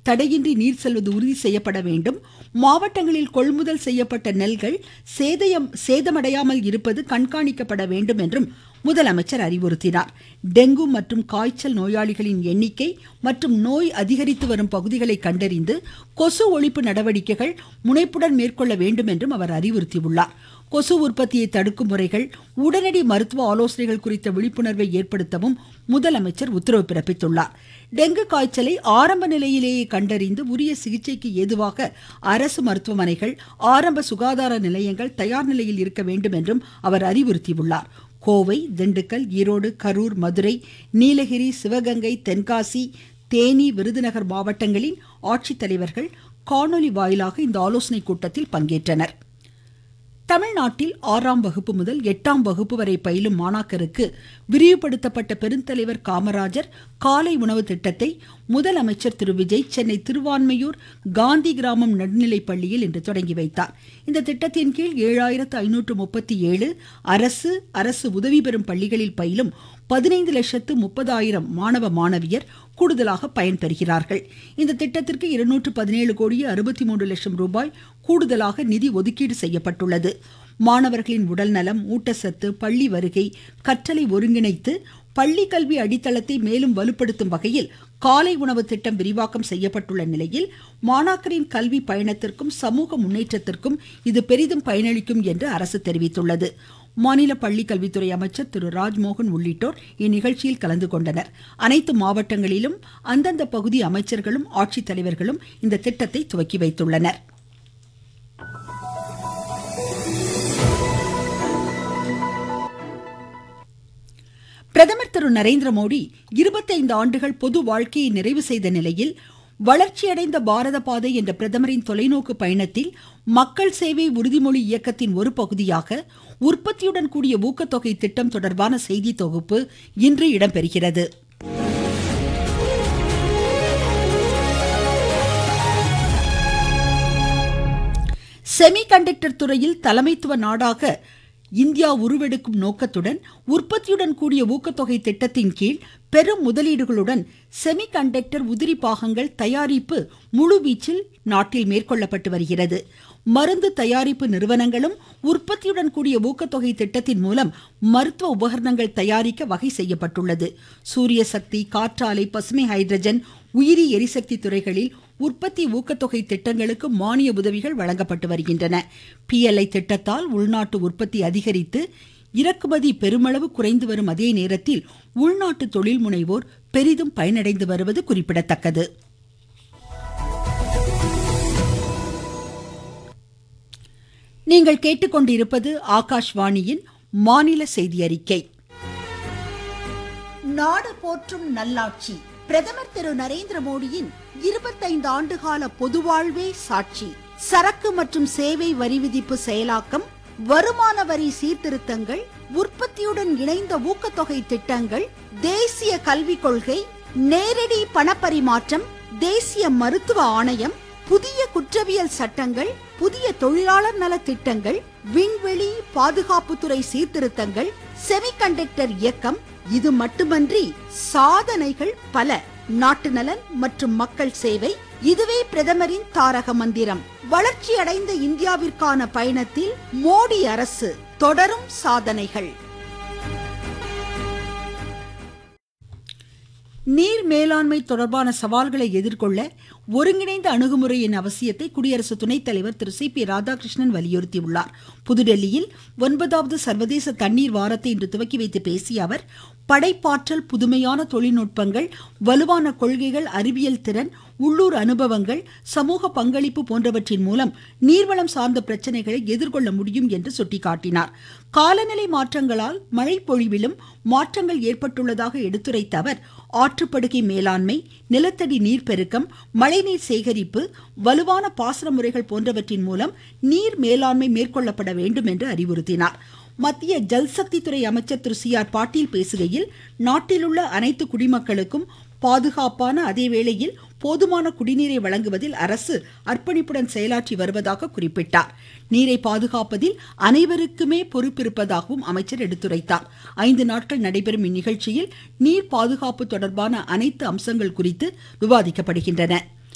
தடையின்றி நீர் செல்வது உறுதி செய்யப்பட வேண்டும் மாவட்டங்களில் கொள்முதல் செய்யப்பட்ட நெல்கள் சேதயம் சேதமடையாமல் இருப்பது கண்காணிக்கப்பட வேண்டும் என்றும் முதலமைச்சர் அறிவுறுத்தினார் டெங்கு மற்றும் காய்ச்சல் நோயாளிகளின் எண்ணிக்கை மற்றும் நோய் அதிகரித்து வரும் பகுதிகளை கண்டறிந்து கொசு ஒழிப்பு நடவடிக்கைகள் முனைப்புடன் மேற்கொள்ள வேண்டும் என்றும் அவர் அறிவுறுத்தியுள்ளார் கொசு உற்பத்தியை தடுக்கும் முறைகள் உடனடி மருத்துவ ஆலோசனைகள் குறித்த விழிப்புணர்வை ஏற்படுத்தவும் முதலமைச்சர் உத்தரவு பிறப்பித்துள்ளார் டெங்கு காய்ச்சலை ஆரம்ப நிலையிலேயே கண்டறிந்து உரிய சிகிச்சைக்கு ஏதுவாக அரசு மருத்துவமனைகள் ஆரம்ப சுகாதார நிலையங்கள் தயார் நிலையில் இருக்க வேண்டும் என்றும் அவர் அறிவுறுத்தியுள்ளார் கோவை திண்டுக்கல் ஈரோடு கரூர் மதுரை நீலகிரி சிவகங்கை தென்காசி தேனி விருதுநகர் மாவட்டங்களின் ஆட்சித்தலைவர்கள் காணொலி வாயிலாக இந்த ஆலோசனை கூட்டத்தில் பங்கேற்றனர் தமிழ்நாட்டில் ஆறாம் வகுப்பு முதல் எட்டாம் வகுப்பு வரை பயிலும் மாணாக்கருக்கு விரிவுபடுத்தப்பட்ட பெருந்தலைவர் காமராஜர் காலை உணவு திட்டத்தை முதலமைச்சர் திரு விஜய் சென்னை திருவான்மையூர் காந்தி கிராமம் நடுநிலைப் பள்ளியில் இன்று தொடங்கி வைத்தார் இந்த திட்டத்தின் கீழ் ஏழாயிரத்து ஐநூற்று முப்பத்தி ஏழு அரசு அரசு உதவி பெறும் பள்ளிகளில் பயிலும் பதினைந்து லட்சத்து முப்பதாயிரம் மாணவ மாணவியர் கூடுதலாக பயன்பெறுகிறார்கள் இந்த திட்டத்திற்கு இருநூற்று பதினேழு கோடியே அறுபத்தி மூன்று லட்சம் ரூபாய் கூடுதலாக நிதி ஒதுக்கீடு செய்யப்பட்டுள்ளது மாணவர்களின் உடல்நலம் ஊட்டச்சத்து பள்ளி வருகை கற்றலை ஒருங்கிணைத்து பள்ளி கல்வி அடித்தளத்தை மேலும் வலுப்படுத்தும் வகையில் காலை உணவு திட்டம் விரிவாக்கம் செய்யப்பட்டுள்ள நிலையில் மாணாக்கரின் கல்வி பயணத்திற்கும் சமூக முன்னேற்றத்திற்கும் இது பெரிதும் பயனளிக்கும் என்று அரசு தெரிவித்துள்ளது மாநில பள்ளிக்கல்வித்துறை அமைச்சர் திரு ராஜ்மோகன் உள்ளிட்டோர் இந்நிகழ்ச்சியில் கலந்து கொண்டனர் அனைத்து மாவட்டங்களிலும் அந்தந்த பகுதி அமைச்சர்களும் ஆட்சித்தலைவர்களும் இந்த திட்டத்தை துவக்கி வைத்துள்ளனர் பிரதமர் திரு நரேந்திர மோடி இருபத்தைந்து ஆண்டுகள் பொது வாழ்க்கையை நிறைவு செய்த நிலையில் வளர்ச்சியடைந்த பாரத பாதை என்ற பிரதமரின் தொலைநோக்கு பயணத்தில் மக்கள் சேவை உறுதிமொழி இயக்கத்தின் ஒரு பகுதியாக உற்பத்தியுடன் கூடிய ஊக்கத்தொகை திட்டம் தொடர்பான செய்தி தொகுப்பு இன்று இடம்பெறுகிறது செமி கண்டக்டர் துறையில் தலைமைத்துவ நாடாக இந்தியா உருவெடுக்கும் நோக்கத்துடன் உற்பத்தியுடன் கூடிய ஊக்கத்தொகை திட்டத்தின் கீழ் பெரும் முதலீடுகளுடன் செமி கண்டக்டர் உதிரி பாகங்கள் தயாரிப்பு முழுவீச்சில் நாட்டில் மேற்கொள்ளப்பட்டு வருகிறது மருந்து தயாரிப்பு நிறுவனங்களும் உற்பத்தியுடன் கூடிய ஊக்கத்தொகை திட்டத்தின் மூலம் மருத்துவ உபகரணங்கள் தயாரிக்க வகை செய்யப்பட்டுள்ளது சூரிய சக்தி காற்றாலை பசுமை ஹைட்ரஜன் உயிரி எரிசக்தி துறைகளில் உற்பத்தி ஊக்கத்தொகை திட்டங்களுக்கு மானிய உதவிகள் வழங்கப்பட்டு வருகின்றன பிஎல்ஐ திட்டத்தால் உள்நாட்டு உற்பத்தி அதிகரித்து இறக்குமதி பெருமளவு குறைந்து வரும் அதே நேரத்தில் உள்நாட்டு தொழில் முனைவோர் பெரிதும் பயனடைந்து வருவது குறிப்பிடத்தக்கது நீங்கள் கேட்டுக்கொண்டிருப்பது ஆகாஷ்வாணியின் மாநில செய்தி அறிக்கை நாடு போற்றும் நல்லாட்சி பிரதமர் திரு நரேந்திர மோடியின் இருபத்தைந்து ஆண்டுகால பொதுவாழ்வே சாட்சி சரக்கு மற்றும் சேவை வரி விதிப்பு செயலாக்கம் வருமான வரி சீர்திருத்தங்கள் உற்பத்தியுடன் இணைந்த ஊக்கத்தொகை திட்டங்கள் தேசிய கல்விக் கொள்கை நேரடி பணப்பரிமாற்றம் தேசிய மருத்துவ ஆணையம் புதிய குற்றவியல் சட்டங்கள் புதிய தொழிலாளர் நல திட்டங்கள் விண்வெளி பாதுகாப்புத்துறை சீர்திருத்தங்கள் செமிகண்டக்டர் இயக்கம் இது மட்டுமன்றி சாதனைகள் பல நாட்டு நலன் மற்றும் மக்கள் சேவை இதுவே பிரதமரின் தாரக மந்திரம் வளர்ச்சி அடைந்த இந்தியாவிற்கான பயணத்தில் மோடி அரசு தொடரும் சாதனைகள் நீர் மேலாண்மை தொடர்பான சவால்களை எதிர்கொள்ள ஒருங்கிணைந்த அணுகுமுறையின் அவசியத்தை குடியரசு துணைத் தலைவர் திரு சி பி ராதாகிருஷ்ணன் வலியுறுத்தியுள்ளார் புதுடெல்லியில் ஒன்பதாவது சர்வதேச தண்ணீர் வாரத்தை இன்று துவக்கி வைத்து பேசிய அவர் படைப்பாற்றல் புதுமையான தொழில்நுட்பங்கள் வலுவான கொள்கைகள் அறிவியல் திறன் உள்ளூர் அனுபவங்கள் சமூக பங்களிப்பு போன்றவற்றின் மூலம் நீர்வளம் சார்ந்த பிரச்சனைகளை எதிர்கொள்ள முடியும் என்று சுட்டிக்காட்டினார் காலநிலை மாற்றங்களால் மழை பொழிவிலும் மாற்றங்கள் ஏற்பட்டுள்ளதாக எடுத்துரைத்த அவர் ஆற்றுப்படுகை மேலாண்மை நிலத்தடி நீர்ப்பெருக்கம் மழைநீர் சேகரிப்பு வலுவான பாசன முறைகள் போன்றவற்றின் மூலம் நீர் மேலாண்மை மேற்கொள்ளப்பட வேண்டும் என்று அறிவுறுத்தினார் மத்திய ஜல்சக்தி துறை அமைச்சர் திரு சி ஆர் பாட்டீல் பேசுகையில் நாட்டிலுள்ள அனைத்து குடிமக்களுக்கும் பாதுகாப்பான அதே வேளையில் போதுமான குடிநீரை வழங்குவதில் அரசு அர்ப்பணிப்புடன் செயலாற்றி வருவதாக குறிப்பிட்டார் நீரை பாதுகாப்பதில் அனைவருக்குமே பொறுப்பிருப்பதாகவும் அமைச்சர் எடுத்துரைத்தார் ஐந்து நாட்கள் நடைபெறும் இந்நிகழ்ச்சியில் நீர் பாதுகாப்பு தொடர்பான அனைத்து அம்சங்கள் குறித்து விவாதிக்கப்படுகின்றன